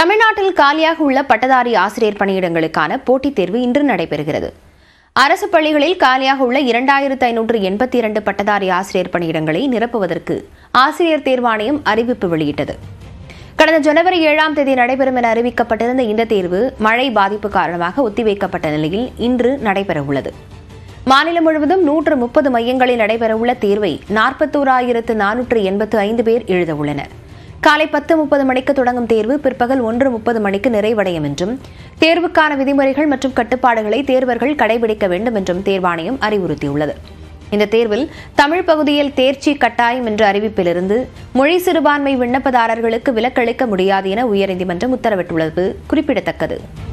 தமிழ்நாட்டில் காலியாக உள்ள பட்டதாரி ஆசிரியர் பணியிடங்களுக்கான போட்டித் தேர்வு இன்று நடைபெறுகிறது அரசு பள்ளிகளில் காலியாக உள்ள இரண்டாயிரத்து ஐநூற்று எண்பத்தி இரண்டு பட்டதாரி ஆசிரியர் பணியிடங்களை நிரப்புவதற்கு ஆசிரியர் தேர்வாணையம் அறிவிப்பு வெளியிட்டது கடந்த ஜனவரி ஏழாம் தேதி நடைபெறும் என அறிவிக்கப்பட்டிருந்த இந்த தேர்வு மழை பாதிப்பு காரணமாக ஒத்திவைக்கப்பட்ட நிலையில் இன்று நடைபெறவுள்ளது மாநிலம் முழுவதும் நூற்று முப்பது மையங்களில் நடைபெறவுள்ள தேர்வை நாற்பத்தோராயிரத்து நானூற்று எண்பத்து ஐந்து பேர் எழுத உள்ளனர் காலை பத்து முப்பது மணிக்கு தொடங்கும் தேர்வு பிற்பகல் ஒன்று முப்பது மணிக்கு நிறைவடையும் என்றும் தேர்வுக்கான விதிமுறைகள் மற்றும் கட்டுப்பாடுகளை தேர்வர்கள் கடைபிடிக்க வேண்டும் என்றும் தேர்வாணையம் அறிவுறுத்தியுள்ளது இந்த தேர்வில் தமிழ் பகுதியில் தேர்ச்சி கட்டாயம் என்ற அறிவிப்பிலிருந்து மொழி சிறுபான்மை விண்ணப்பதாரர்களுக்கு விலக்களிக்க முடியாது என உயர்நீதிமன்றம் உத்தரவிட்டுள்ளது குறிப்பிடத்தக்கது